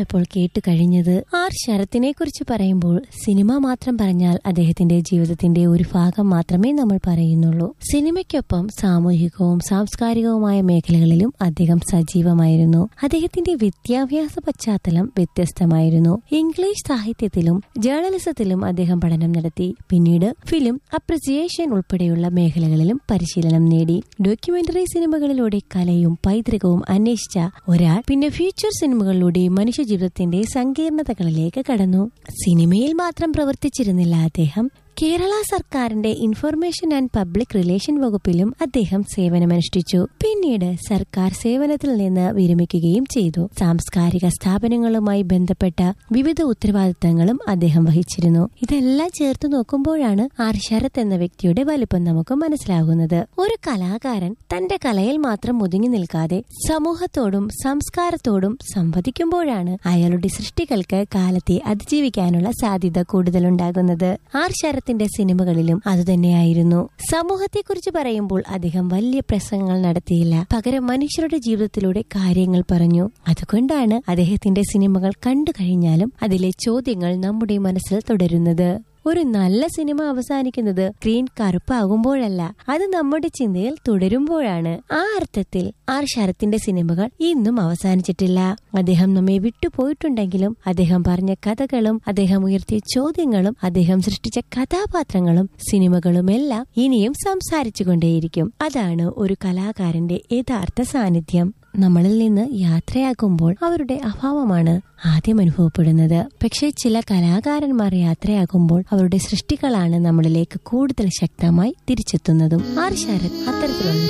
അപ്പോൾ കേട്ടു കഴിഞ്ഞത് ആർ ശരത്തിനെ കുറിച്ച് പറയുമ്പോൾ സിനിമ മാത്രം പറഞ്ഞാൽ അദ്ദേഹത്തിന്റെ ജീവിതത്തിന്റെ ഒരു ഭാഗം മാത്രമേ നമ്മൾ പറയുന്നുള്ളൂ സിനിമയ്ക്കൊപ്പം സാമൂഹികവും സാംസ്കാരികവുമായ മേഖലകളിലും അദ്ദേഹം സജീവമായിരുന്നു അദ്ദേഹത്തിന്റെ വിദ്യാഭ്യാസ പശ്ചാത്തലം വ്യത്യസ്തമായിരുന്നു ഇംഗ്ലീഷ് സാഹിത്യത്തിലും ജേർണലിസത്തിലും അദ്ദേഹം പഠനം നടത്തി പിന്നീട് ഫിലിം അപ്രിസിയേഷൻ ഉൾപ്പെടെയുള്ള മേഖലകളിലും പരിശീലനം നേടി ഡോക്യുമെന്ററി സിനിമകളിലൂടെ കലയും പൈതൃകവും അന്വേഷിച്ച ഒരാൾ പിന്നെ ഫ്യൂച്ചർ സിനിമകളിലൂടെ മനുഷ്യജീവിതത്തിന്റെ സങ്കീർണതകളിലേക്ക് കടന്നു സിനിമയിൽ മാത്രം പ്രവർത്തിച്ചിരുന്നില്ല അദ്ദേഹം കേരള സർക്കാരിന്റെ ഇൻഫർമേഷൻ ആൻഡ് പബ്ലിക് റിലേഷൻ വകുപ്പിലും അദ്ദേഹം സേവനമനുഷ്ഠിച്ചു പിന്നീട് സർക്കാർ സേവനത്തിൽ നിന്ന് വിരമിക്കുകയും ചെയ്തു സാംസ്കാരിക സ്ഥാപനങ്ങളുമായി ബന്ധപ്പെട്ട വിവിധ ഉത്തരവാദിത്തങ്ങളും അദ്ദേഹം വഹിച്ചിരുന്നു ഇതെല്ലാം ചേർത്ത് നോക്കുമ്പോഴാണ് ആർ ശരത് എന്ന വ്യക്തിയുടെ വലുപ്പം നമുക്ക് മനസ്സിലാകുന്നത് ഒരു കലാകാരൻ തന്റെ കലയിൽ മാത്രം ഒതുങ്ങി നിൽക്കാതെ സമൂഹത്തോടും സംസ്കാരത്തോടും സംവദിക്കുമ്പോഴാണ് അയാളുടെ സൃഷ്ടികൾക്ക് കാലത്തെ അതിജീവിക്കാനുള്ള സാധ്യത കൂടുതലുണ്ടാകുന്നത് ആർ ശരത്തിന്റെ സിനിമകളിലും അതുതന്നെയായിരുന്നു സമൂഹത്തെക്കുറിച്ച് പറയുമ്പോൾ അദ്ദേഹം വലിയ പ്രസംഗങ്ങൾ നടത്തിയില്ല പകരം മനുഷ്യരുടെ ജീവിതത്തിലൂടെ കാര്യങ്ങൾ പറഞ്ഞു അതുകൊണ്ടാണ് അദ്ദേഹത്തിന്റെ സിനിമകൾ കണ്ടു കഴിഞ്ഞാലും അതിലെ ചോദ്യങ്ങൾ നമ്മുടെ മനസ്സിൽ തുടരുന്നത് ഒരു നല്ല സിനിമ അവസാനിക്കുന്നത് സ്ക്രീൻ കറുപ്പാകുമ്പോഴല്ല അത് നമ്മുടെ ചിന്തയിൽ തുടരുമ്പോഴാണ് ആ അർത്ഥത്തിൽ ആർ ശരത്തിന്റെ സിനിമകൾ ഇന്നും അവസാനിച്ചിട്ടില്ല അദ്ദേഹം നമ്മെ വിട്ടുപോയിട്ടുണ്ടെങ്കിലും അദ്ദേഹം പറഞ്ഞ കഥകളും അദ്ദേഹം ഉയർത്തിയ ചോദ്യങ്ങളും അദ്ദേഹം സൃഷ്ടിച്ച കഥാപാത്രങ്ങളും സിനിമകളുമെല്ലാം ഇനിയും സംസാരിച്ചുകൊണ്ടേയിരിക്കും അതാണ് ഒരു കലാകാരന്റെ യഥാർത്ഥ സാന്നിധ്യം നമ്മളിൽ നിന്ന് യാത്രയാകുമ്പോൾ അവരുടെ അഭാവമാണ് ആദ്യം അനുഭവപ്പെടുന്നത് പക്ഷേ ചില കലാകാരന്മാർ യാത്രയാകുമ്പോൾ അവരുടെ സൃഷ്ടികളാണ് നമ്മളിലേക്ക് കൂടുതൽ ശക്തമായി തിരിച്ചെത്തുന്നതും ആർ ശരത് അത്തരത്തിലുള്ള